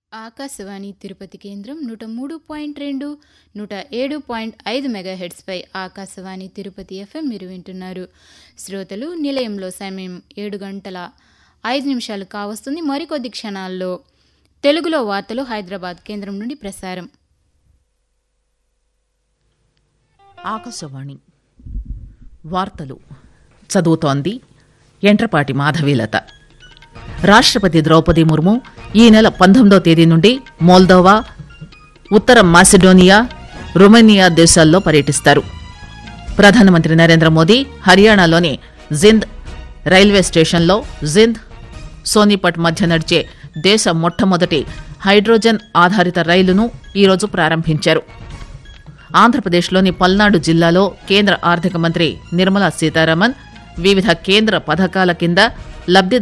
ఆకాశవాణి తిరుపతి కేంద్రం నూట మూడు పాయింట్ రెండు నూట ఏడు పాయింట్ ఐదు మెగాహెడ్స్పై ఆకాశవాణి తిరుపతి ఎఫ్ఎం మీరు వింటున్నారు శ్రోతలు నిలయంలో సమయం ఏడు గంటల ఐదు నిమిషాలు కావస్తుంది మరికొద్ది క్షణాల్లో తెలుగులో వార్తలు హైదరాబాద్ కేంద్రం నుండి ప్రసారం ఆకాశవాణి వార్తలు చదువుతోంది ఎంట్రపాటి మాధవీలత రాష్ట్రపతి ద్రౌపది ముర్ము ఈ నెల పంతొమ్మిదో తేదీ నుండి మోల్దోవా ఉత్తర మాసిడోనియా రొమేనియా దేశాల్లో పర్యటిస్తారు ప్రధానమంత్రి నరేంద్ర మోదీ హర్యానాలోని జింద్ రైల్వే స్టేషన్లో జింద్ సోనిపట్ మధ్య నడిచే దేశ మొట్టమొదటి హైడ్రోజన్ ఆధారిత రైలును ఈరోజు ప్రారంభించారు ఆంధ్రప్రదేశ్లోని పల్నాడు జిల్లాలో కేంద్ర ఆర్థిక మంత్రి నిర్మలా సీతారామన్ వివిధ కేంద్ర పథకాల కింద లబ్ది